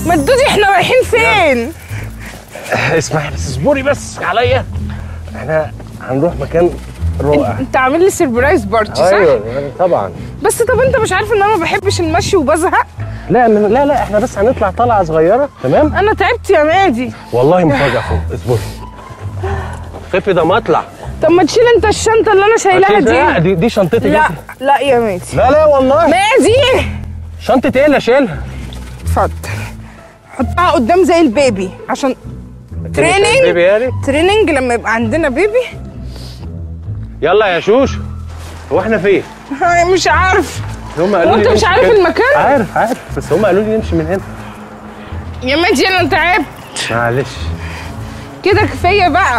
مدودي احنا رايحين فين اسمعي بس اصبري بس عليا احنا هنروح مكان رائع انت عامل لي سربرايز بارتي صح ايوه طبعا بس طب انت مش عارف ان انا ما بحبش المشي وبزهق لا من لا لا احنا بس هنطلع طلعه صغيره تمام انا تعبت يا مادي والله مفاجاه فوق اصبري خفي ده مطلع طب ما تشيل انت الشنطه اللي انا شايلها لا دي دي دي شنطتي لا انت. لا يا مادي لا لا والله مادي شنطه ايه اللي اشيلها اتفضل حطها قدام زي البيبي عشان تريننج بيبي يعني تريننج لما يبقى عندنا بيبي يلا يا شوشو هو احنا فين؟ هاي مش عارف هم قالوا هو لي انت مش نمشي عارف كده. المكان؟ عارف عارف بس هم قالوا لي نمشي من هنا يا مادي انا تعبت معلش كده كفايه بقى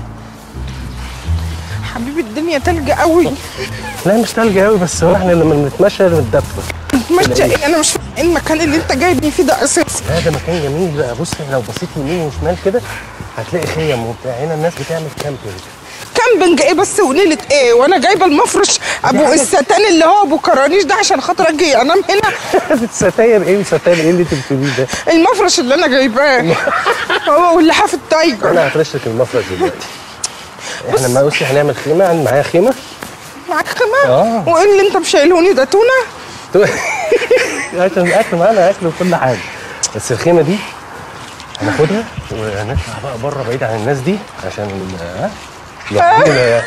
حبيبي الدنيا تلج قوي لا مش تلج قوي بس هو احنا لما بنتمشى بنتدفى ماشي ايه انا مش فاهم ايه المكان اللي انت جايبني فيه ده اساسي لا ده مكان جميل بقى بص لو بصيت يمين وشمال كده هتلاقي خيم وبتاع هنا الناس بتعمل كامبينج كامبنج ايه بس وليله ايه وانا جايبه المفرش ابو الستان اللي هو ابو كرانيش ده عشان خاطر اجي انام هنا ستاير ايه وستاير ايه اللي انت بتقوليه ده؟ المفرش اللي انا جايباه هو واللحاف التايجر انا هفرش لك المفرش دلوقتي احنا ما بصي هنعمل خيمه عن- معايا خيمه معاك كمان آه. وايه اللي انت مشايلهوني ده تونه عشان الاكل معانا اكل وكل حاجه بس الخيمه دي هناخدها ونطلع بقى بره بعيد عن الناس دي عشان ال- ها لوحدينا يعني.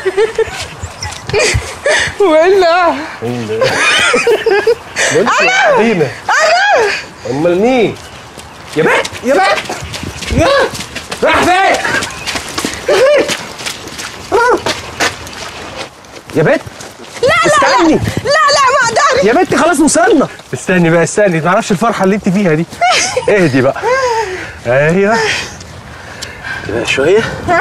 ولا ال- بقول لك لوحدينا انا امال مين؟ يا بنت يا بنت يا راح فين؟ يا بنت لا لا استني لا لا ما اقدرش يا بنتي خلاص وصلنا استني بقى استني ما اعرفش الفرحه اللي انت فيها دي اهدي بقى ايوه كده شويه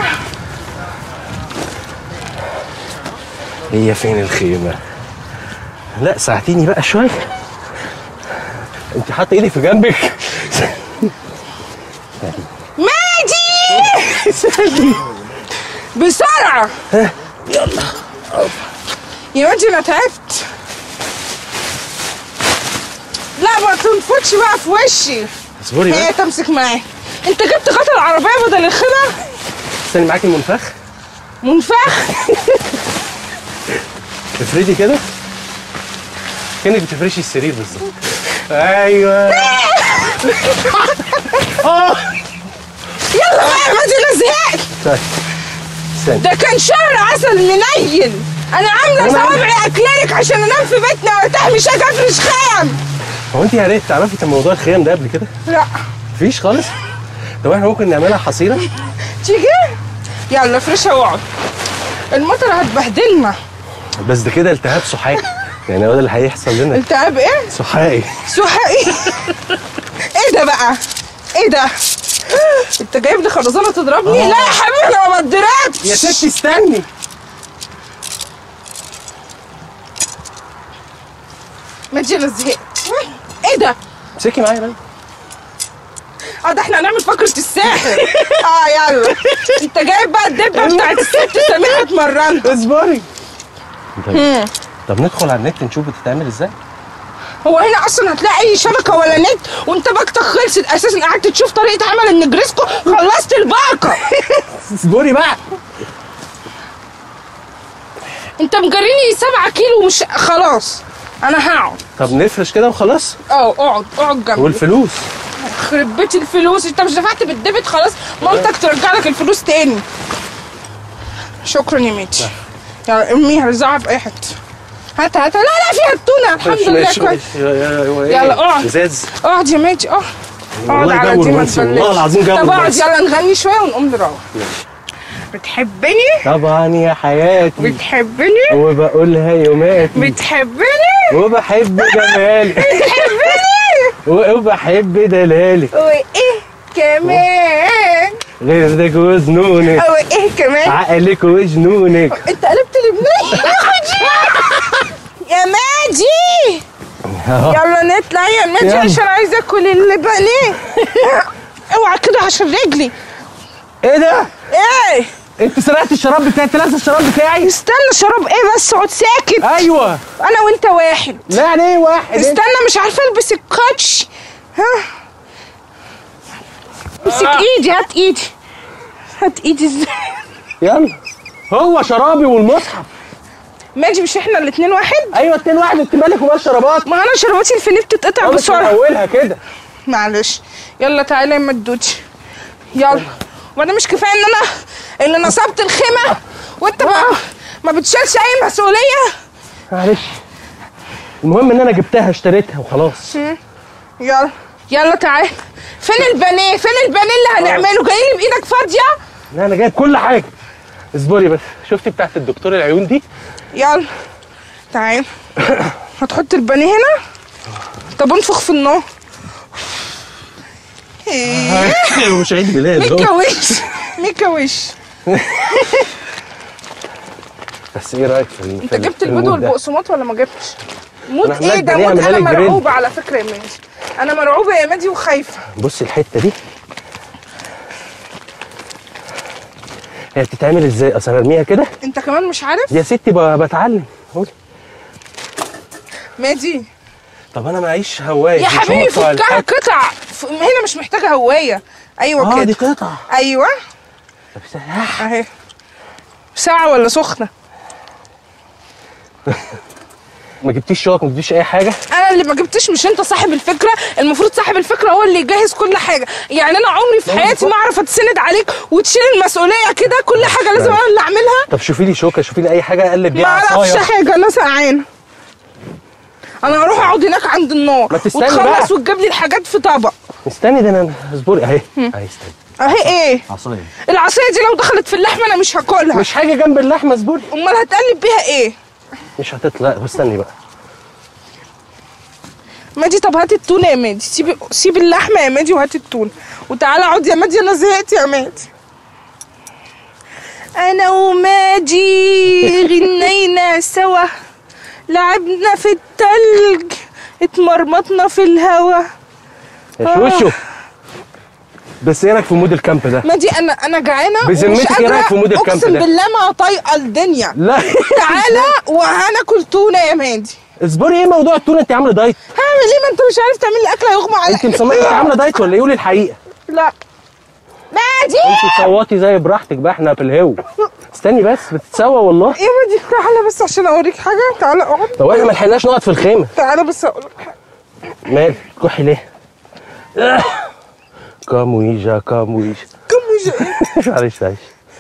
هي فين الخيمه لا ساعديني بقى شويه انت حاطه ايدي في جنبك ماجي بسرعه يلا يا ماجي انا تعبت لا ما تنفخش بقى في وشي اصبري بقى هي تمسك معايا انت جبت غطا العربيه بدل الخيمه استني معاكي المنفخ منفخ افردي كده كانك بتفرشي السرير بالظبط ايوه اه يلا بقى يا ماجي انا زهقت طيب استني ده كان شهر عسل منيل انا عامله أنا عارف. صوابعي اكليرك عشان انام في بيتنا وارتاح مش هاجي افرش خيم هو انت يا ريت تعرفي كان موضوع الخيام ده قبل كده؟ لا مفيش خالص؟ طب احنا ممكن نعملها حصيره؟ تيجي يلا افرشها واقعد المطر هتبهدلنا بس ده كده التهاب صحي يعني هو ده اللي هيحصل لنا التهاب ايه؟ صحي سحائي ايه ده بقى؟ ايه ده؟ انت جايب لي خرزانه تضربني؟ لا يا حبيبي انا ما بتضربش يا ستي استني ما تجي انا زهقت ايه ده؟ امسكي معايا بقى اه ده احنا هنعمل فقرة الساحر اه يلا انت جايب بقى الدبة بتاعت الست سميحة تمرنها اصبري طيب طب ندخل على النت نشوف بتتعمل ازاي؟ هو هنا اصلا هتلاقي اي شبكة ولا نت وانت باقتك خلصت اساسا قعدت تشوف طريقة عمل النجريسكو خلصت الباقة اصبري بقى انت مجريني سبعة كيلو مش خلاص انا هقعد طب نفرش كده وخلاص اه اقعد اقعد جنبي والفلوس خرب بيت الفلوس انت مش دفعت بالديبت خلاص مامتك ترجع لك الفلوس تاني شكرا يا ميتي يلا ارميها رزعها في اي حته هات هات لا لا فيها التونه الحمد لله كويس يلا اقعد. ازاز اقعد يا ميتي اه اقعد والله على جو دي ما رومانسي والله تبلش. العظيم جو طب اقعد رومانسي. يلا نغني شويه ونقوم نروح بتحبني طبعا يا حياتي بتحبني وبقولها يوماتي بتحبني وبحب جمالك بتحبني وبحب دلالك وايه كمان غيرك وجنونك وايه كمان عقلك وجنونك انت قلبت لبنان يا ماجي يلا نطلع يا ماجي يلا. عشان عايزه اكل اللي بقى ليه اوعى كده عشان رجلي ايه ده؟ ايه انت سرقت الشراب بتاعي انت لابسه الشراب بتاعي؟ استنى شراب ايه بس اقعد ساكت ايوه انا وانت واحد لا يعني ايه واحد انت استنى مش عارفه البس الكوتش ها امسك ايدي هات ايدي هات ايدي ازاي يلا هو شرابي والمصحف ماشي مش احنا الاتنين واحد ايوه اتنين واحد انت مالك ومال شرابات ما انا شرباتي الفينيه بتتقطع أقول لك من بسرعه اولها كده معلش يلا تعالى يا مدوتي يلا وانا مش كفايه ان انا اللي نصبت الخيمه وانت ما ما بتشيلش اي مسؤوليه معلش المهم ان انا جبتها اشتريتها وخلاص يلا يلا تعالى فين البانيه فين البانيه اللي هنعمله جاي لي بايدك فاضيه لا انا جايب كل حاجه اصبري بس شفتي بتاعت الدكتور العيون دي يلا تعال هتحط البانيه هنا طب انفخ في النار إيه، مش عيد ميلاد ميكا أهو. وش ميكا وش بس ايه رايك في ال- انت في ال- جبت في البيض المود ده؟ والبقسماط ولا ما جبتش موت أنا ايه عمال ده بنيه موت عمال انا الجريل. مرعوبه على فكره يا ماجي انا مرعوبه يا ماجي وخايفه بصي الحته دي هي بتتعمل ازاي اصل ارميها كده انت كمان مش عارف يا ستي ب- بتعلم قولي. ماجي طب انا معيش هوايه يا مش حبيبي هقطع فكها الحاجة. قطع ف- هنا مش محتاجه هوايه ايوه اه كده دي قطع ايوه طب سلاح. اهي ساعه ولا سخنه ما جبتيش شوك ما جبتيش اي حاجه انا اللي ما جبتش مش انت صاحب الفكره المفروض صاحب الفكره هو اللي يجهز كل حاجه يعني انا عمري في لا، حياتي بالظبط. ما اعرف اتسند عليك وتشيل المسؤوليه كده كل حاجه لازم انا اللي اعملها طب شوفي لي شوكه شوفي لي اي حاجه اقلب ما بيها اعرفش عصايه حاجه انا سقعانه انا هروح اقعد هناك عند النار ما تستني وتخلص بقى. وتجيب لي الحاجات في طبق استني ده انا اصبري اهي اهي استني اهي ايه عصايه العصايه دي لو دخلت في اللحمه انا مش هاكلها مش حاجه جنب اللحمه اصبري امال هتقلب بيها ايه مش هتطلع لا، استني بقى مادي طب هات التونه يا مادي سيب سيب اللحمه يا مادي وهات التونه وتعالى اقعد يا مادي انا زهقت يا مادي انا وماجي غنينا سوا لعبنا في التلج اتمرمطنا في الهوا يا شوشو بس ايه رايك في مود الكامب ده مادي انا انا جعانه ومش بذمتك إيه قادرة رأيك في مود الكامب اقسم ده؟ بالله ما طايقه الدنيا لا تعالى وهناكل تونه يا مادي اصبري ايه موضوع التونه انت عامله دايت هعمل ايه ما انت مش عارف تعمل لي اكل هيغمى عليا انت مصممه انت عامله دايت ولا ايه قولي الحقيقه لا مادي انت صوتي زي براحتك بقى احنا في الهو استني بس بتتسوى والله ايه مادي تعالى بس عشان اوريك حاجه تعالى اقعد طب احنا ما لحقناش نقعد في الخيمه تعالى بس اقول لك حاجه مال كحي ليه كامويجا كامويجا كم وجه إيه؟ معلش معلش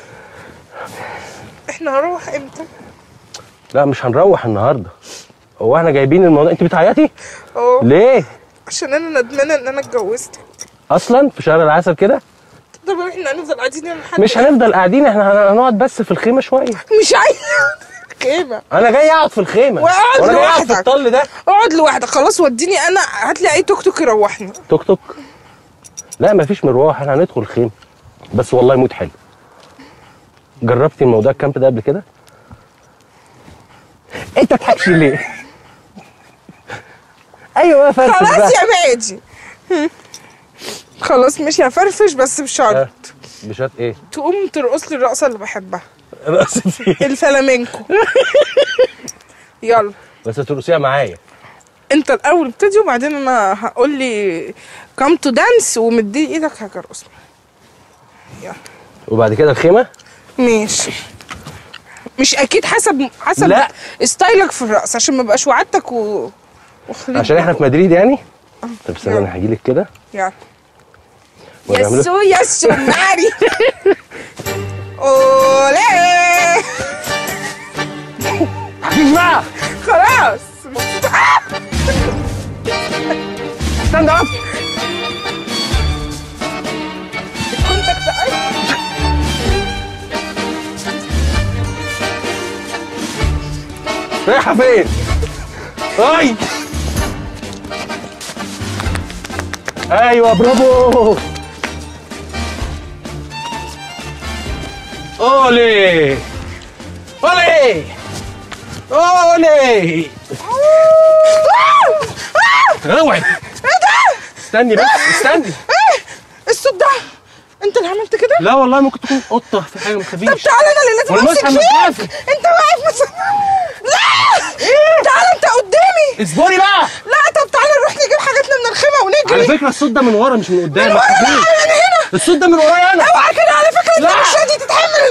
احنا هنروح امتى لا مش هنروح النهارده هو احنا جايبين الموضوع انت بتعيطي اه ليه عشان انا ندمانه ان انا اتجوزت اصلا في شهر العسل كده طب احنا هنفضل قاعدين هنا لحد مش هنفضل قاعدين احنا هنقعد بس في الخيمه شويه مش عايزه خيمه انا جاي اقعد في الخيمه واقعد وانا جاي اقعد في لوحدك. الطل ده اقعد لوحدك خلاص وديني انا هات لي اي توك توك يروحني توك توك لا مفيش مروح احنا هندخل الخيمه بس والله موت حلو جربتي الموضوع الكامب ده قبل كده انت تضحكش ليه ايوه فرفش خلاص بقى. يا ماجي خلاص مش هفرفش بس بشرط آه. بشرط ايه تقوم ترقص لي الرقصه اللي بحبها رقصة ايه الفلامينكو يلا بس ترقصيها معايا انت الاول ابتدي وبعدين انا هقول لي كام تو دانس ومدي ايدك هجرقص يلا وبعد كده الخيمه ماشي مش اكيد حسب حسب لا. ستايلك في الرقص عشان ما بقاش وعدتك و وخليك عشان احنا في مدريد يعني طب استنى انا هجيلك كده يلا ونعمله يسو يسو ناري اولي مفيش بقى خلاص استنى اقف كنت اكتئبت رايحه فين اي ايوه برافو اولي اولي اولي اوعي استني بس استني ايه الصوت ده انت اللي عملت كده لا والله ممكن تكون قطه في حاجه ما طب تخافيش تعالى انا اللي لازم والمسحة امسك متقفل. فيك انت واقف مس... لا تعالى انت قدامي اصبري بقى لا طب تعالى نروح نجيب حاجاتنا من الخيمه على ونجري فكره الصوت ده من ورا مش من قدام من ما ورا، لا، تخافيش. من هنا الصوت ده من ورايا انا اوعى كده على فكره انت لا. مش راضي تتحمل